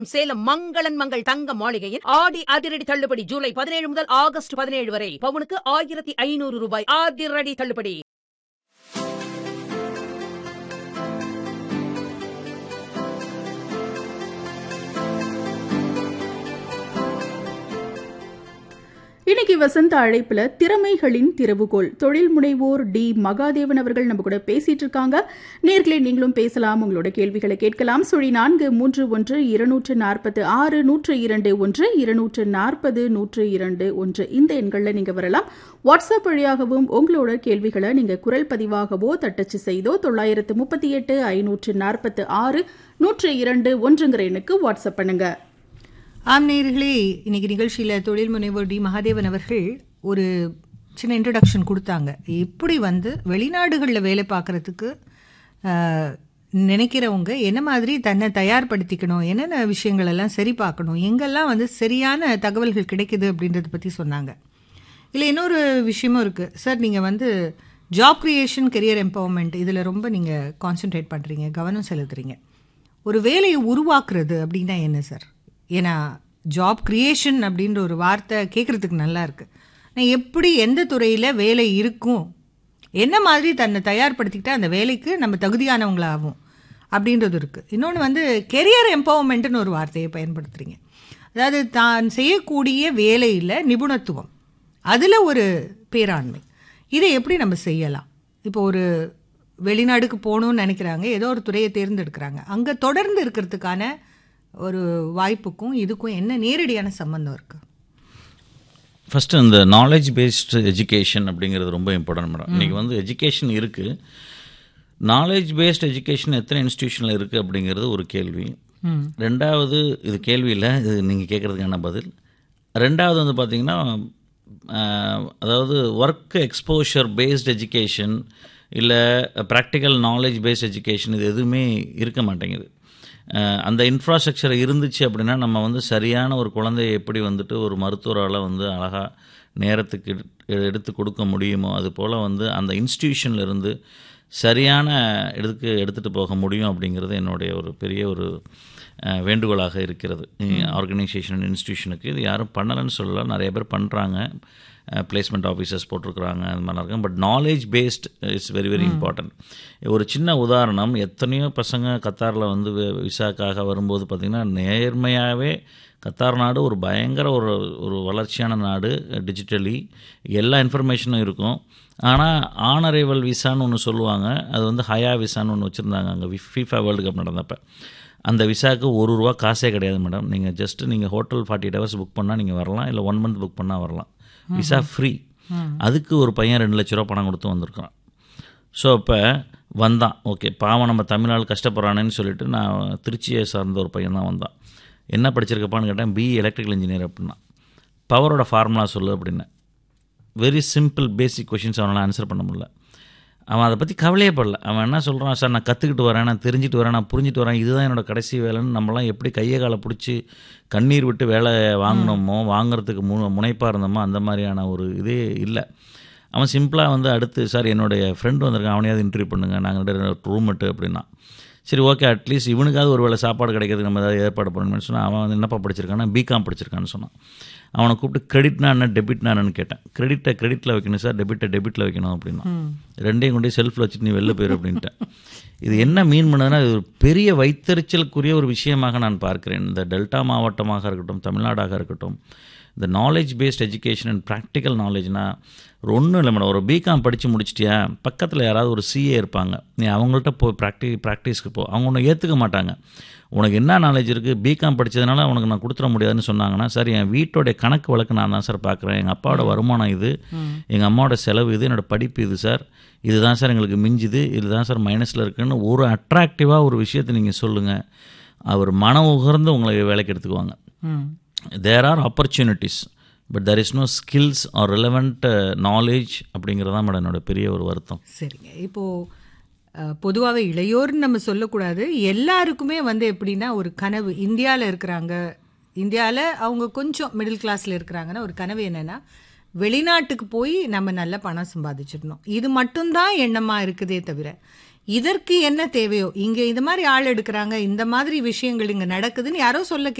சேலம் மங்களன் மங்கள் தங்க மாளிகையில் ஆடி அதிரடி தள்ளுபடி ஜூலை பதினேழு முதல் ஆகஸ்ட் பதினேழு வரை பவுனுக்கு ஆயிரத்தி ஐநூறு ரூபாய் அதிரடி தள்ளுபடி இன்னைக்கு வசந்த அழைப்புல திறமைகளின் திறவுகோல் தொழில் முனைவோர் டி மகாதேவன் அவர்கள் நம்ம கூட பேசிட்டு இருக்காங்க நேர்களே நீங்களும் பேசலாம் உங்களோட கேள்விகளை கேட்கலாம் சுழி நான்கு மூன்று ஒன்று இருநூற்று நாற்பது ஆறு நூற்று இரண்டு ஒன்று இருநூற்று நாற்பது நூற்று இரண்டு ஒன்று இந்த எண்களில் நீங்க வரலாம் வாட்ஸ்அப் வழியாகவும் உங்களோட கேள்விகளை நீங்க குரல் பதிவாகவோ தட்டச்சு செய்தோ தொள்ளாயிரத்து முப்பத்தி எட்டு ஐநூற்று நாற்பத்து ஆறு நூற்று இரண்டு ஒன்றுங்கிற எண்ணுக்கு வாட்ஸ்அப் பண்ணுங்க ஆம் நேயர்களே இன்னைக்கு நிகழ்ச்சியில் தொழில் முனைவோர் டி மகாதேவன் அவர்கள் ஒரு சின்ன இன்ட்ரடக்ஷன் கொடுத்தாங்க எப்படி வந்து வெளிநாடுகளில் வேலை பார்க்குறதுக்கு நினைக்கிறவங்க என்ன மாதிரி தன்னை தயார்படுத்திக்கணும் என்னென்ன விஷயங்கள் எல்லாம் சரி பார்க்கணும் எங்கெல்லாம் வந்து சரியான தகவல்கள் கிடைக்குது அப்படின்றத பற்றி சொன்னாங்க இல்லை இன்னொரு விஷயமும் இருக்குது சார் நீங்கள் வந்து ஜாப் கிரியேஷன் கெரியர் எம்பவர்மெண்ட் இதில் ரொம்ப நீங்கள் கான்சென்ட்ரேட் பண்ணுறீங்க கவனம் செலுத்துறீங்க ஒரு வேலையை உருவாக்குறது அப்படின்னா என்ன சார் ஏன்னா ஜாப் கிரியேஷன் அப்படின்ற ஒரு வார்த்தை கேட்குறதுக்கு நல்லா இருக்கு நான் எப்படி எந்த துறையில் வேலை இருக்கும் என்ன மாதிரி தன்னை தயார்படுத்திக்கிட்டா அந்த வேலைக்கு நம்ம தகுதியானவங்களாகும் அப்படின்றது இருக்குது இன்னொன்று வந்து கெரியர் எம்பவர்மெண்ட்டுன்னு ஒரு வார்த்தையை பயன்படுத்துகிறீங்க அதாவது தான் செய்யக்கூடிய வேலையில் நிபுணத்துவம் அதில் ஒரு பேராண்மை இதை எப்படி நம்ம செய்யலாம் இப்போ ஒரு வெளிநாடுக்கு போகணும்னு நினைக்கிறாங்க ஏதோ ஒரு துறையை தேர்ந்தெடுக்கிறாங்க அங்கே தொடர்ந்து இருக்கிறதுக்கான ஒரு வாய்ப்புக்கும் இதுக்கும் என்ன நேரடியான சம்பந்தம் இருக்குது ஃபஸ்ட்டு இந்த நாலேஜ் பேஸ்டு எஜுகேஷன் அப்படிங்கிறது ரொம்ப இம்பார்ட்டன்ட் மேடம் இன்றைக்கி வந்து எஜுகேஷன் இருக்குது நாலேஜ் பேஸ்ட் எஜுகேஷன் எத்தனை இன்ஸ்டியூஷனில் இருக்குது அப்படிங்கிறது ஒரு கேள்வி ரெண்டாவது இது கேள்வி இல்லை இது நீங்கள் கேட்குறதுக்கான பதில் ரெண்டாவது வந்து பார்த்திங்கன்னா அதாவது ஒர்க் எக்ஸ்போஷர் பேஸ்ட் எஜுகேஷன் இல்லை ப்ராக்டிக்கல் நாலேஜ் பேஸ்ட் எஜுகேஷன் இது எதுவுமே இருக்க மாட்டேங்குது அந்த இன்ஃப்ராஸ்ட்ரக்சர் இருந்துச்சு அப்படின்னா நம்ம வந்து சரியான ஒரு குழந்தையை எப்படி வந்துட்டு ஒரு மருத்துவரால் வந்து அழகாக நேரத்துக்கு எடுத்து கொடுக்க முடியுமோ அது போல் வந்து அந்த இன்ஸ்டியூஷனில் இருந்து சரியான இதுக்கு எடுத்துகிட்டு போக முடியும் அப்படிங்கிறது என்னுடைய ஒரு பெரிய ஒரு வேண்டுகோளாக இருக்கிறது ஆர்கனைசேஷன் இன்ஸ்டியூஷனுக்கு இது யாரும் பண்ணலைன்னு சொல்லலை நிறைய பேர் பண்ணுறாங்க பிளேஸ்மெண்ட் ஆஃபீஸர்ஸ் போட்டிருக்கிறாங்க அது மாதிரிலாம் இருக்கும் but knowledge based it's very very important ஒரு சின்ன உதாரணம் எத்தனையோ பசங்க கத்தாரில் வந்து விசாக்காக வரும்போது பார்த்திங்கன்னா நேர்மையாகவே கத்தார் நாடு ஒரு பயங்கர ஒரு ஒரு வளர்ச்சியான நாடு டிஜிட்டலி எல்லா இன்ஃபர்மேஷனும் இருக்கும் ஆனால் ஆனரைவல் விசான்னு ஒன்று சொல்லுவாங்க அது வந்து ஹயா விசான்னு ஒன்று வச்சுருந்தாங்க அங்கே ஃபீஃபா வேர்ல்டு கப் நடந்தப்போ அந்த விசாவுக்கு ஒரு ரூபா காசே கிடையாது மேடம் நீங்கள் ஜஸ்ட்டு நீங்கள் hotel forty eight hours book பண்ணால் நீங்கள் வரலாம் இல்லை ஒன் மந்த் புக் பண்ணால் வரலாம் விசா ஃப்ரீ அதுக்கு ஒரு பையன் ரெண்டு லட்ச ரூபா பணம் கொடுத்து வந்திருக்கான் ஸோ அப்போ வந்தான் ஓகே பாவம் நம்ம தமிழ்நாடு கஷ்டப்படுறானேன்னு சொல்லிட்டு நான் திருச்சியை சார்ந்த ஒரு பையன் தான் வந்தான் என்ன படிச்சிருக்கப்பான்னு கேட்டேன் பிஇ எலக்ட்ரிக்கல் இன்ஜினியர் அப்படின்னா பவரோட ஃபார்முலா சொல்லு அப்படின்னு வெரி சிம்பிள் பேசிக் கொஷின்ஸ் அவனால் ஆன்சர் பண்ண முடியல அவன் அதை பற்றி கவலையே படல அவன் என்ன சொல்கிறான் சார் நான் கற்றுக்கிட்டு வரேன் நான் தெரிஞ்சுட்டு வரேன் நான் புரிஞ்சுட்டு வரேன் இதுதான் என்னோடய கடைசி வேலைன்னு நம்மலாம் எப்படி கையை காலை பிடிச்சி கண்ணீர் விட்டு வேலை வாங்கினோமோ வாங்குறதுக்கு மு முனைப்பாக இருந்தோமோ அந்த மாதிரியான ஒரு இதே இல்லை அவன் சிம்பிளாக வந்து அடுத்து சார் என்னுடைய ஃப்ரெண்டு வந்திருக்கான் அவனையாவது இன்டர்வியூ பண்ணுங்க நாங்கள் ரூம்மேட்டு அப்படின்னா சரி ஓகே அட்லீஸ்ட் இவனுக்காவது ஒரு வேளை சாப்பாடு கிடைக்கிறதுக்கு நம்ம ஏதாவது ஏற்பாடு பண்ணணும்னு சொன்னால் அவன் வந்து என்னப்பா படிச்சிருக்கான்னா பிகாம் படிச்சிருக்கான்னு சொன்னான் அவனை கூப்பிட்டு கிரெடிட்னா என்ன டெபிட்னா என்னன்னு கேட்டேன் கிரெடிட்டை கிரெடிட்டில் வைக்கணும் சார் டெபிட்டை டெபிட்டில் வைக்கணும் அப்படின்னா ரெண்டையும் கொண்டு செல்ஃபில் வச்சுட்டு நீ வெளில போயிரு அப்படின்ட்டேன் இது என்ன மீன் பண்ணதுன்னா இது ஒரு பெரிய வைத்தறிச்சலுக்குரிய ஒரு விஷயமாக நான் பார்க்கிறேன் இந்த டெல்டா மாவட்டமாக இருக்கட்டும் தமிழ்நாடாக இருக்கட்டும் இந்த knowledge based education and practical நாலேஜ்னா ஒரு ஒன்றும் இல்லை மேடம் ஒரு பிகாம் படித்து முடிச்சிட்டியா பக்கத்தில் யாராவது ஒரு சிஏ இருப்பாங்க நீ அவங்கள்ட்ட போய் ப்ராக்டி ப்ராக்டிஸ்க்கு போ அவங்க ஒன்று ஏற்றுக்க மாட்டாங்க உனக்கு என்ன நாலேஜ் இருக்குது பிகாம் படித்ததுனால உனக்கு நான் கொடுத்துட முடியாதுன்னு சொன்னாங்கன்னா சார் என் வீட்டோடைய கணக்கு வழக்கு நான் தான் சார் பார்க்குறேன் எங்கள் அப்பாவோட வருமானம் இது எங்கள் அம்மாவோட செலவு இது என்னோடய படிப்பு இது சார் இதுதான் சார் எங்களுக்கு மிஞ்சுது இதுதான் சார் மைனஸில் இருக்குன்னு ஒரு அட்ராக்டிவாக ஒரு விஷயத்தை நீங்கள் சொல்லுங்கள் அவர் மன உகர்ந்து உங்களை வேலைக்கு எடுத்துக்குவாங்க there are opportunities but there is no skills are relevant knowledge அப்படிங்கிறது தான் மேடம் என்னோட பெரிய ஒரு வருத்தம் சரிங்க இப்போது பொதுவாகவே இளையோர்னு நம்ம சொல்லக்கூடாது எல்லாருக்குமே வந்து எப்படின்னா ஒரு கனவு இந்தியாவில் இருக்கிறாங்க இந்தியாவில் அவங்க கொஞ்சம் மிடில் கிளாஸில் இருக்கிறாங்கன்னா ஒரு கனவு என்னென்னா வெளிநாட்டுக்கு போய் நம்ம நல்ல பணம் சம்பாதிச்சிடணும் இது மட்டும்தான் எண்ணமாக இருக்குதே தவிர இதற்கு என்ன தேவையோ இங்க இந்த மாதிரி ஆள் எடுக்கிறாங்க இந்த மாதிரி விஷயங்கள் இங்க நடக்குதுன்னு யாரோ சொல்ல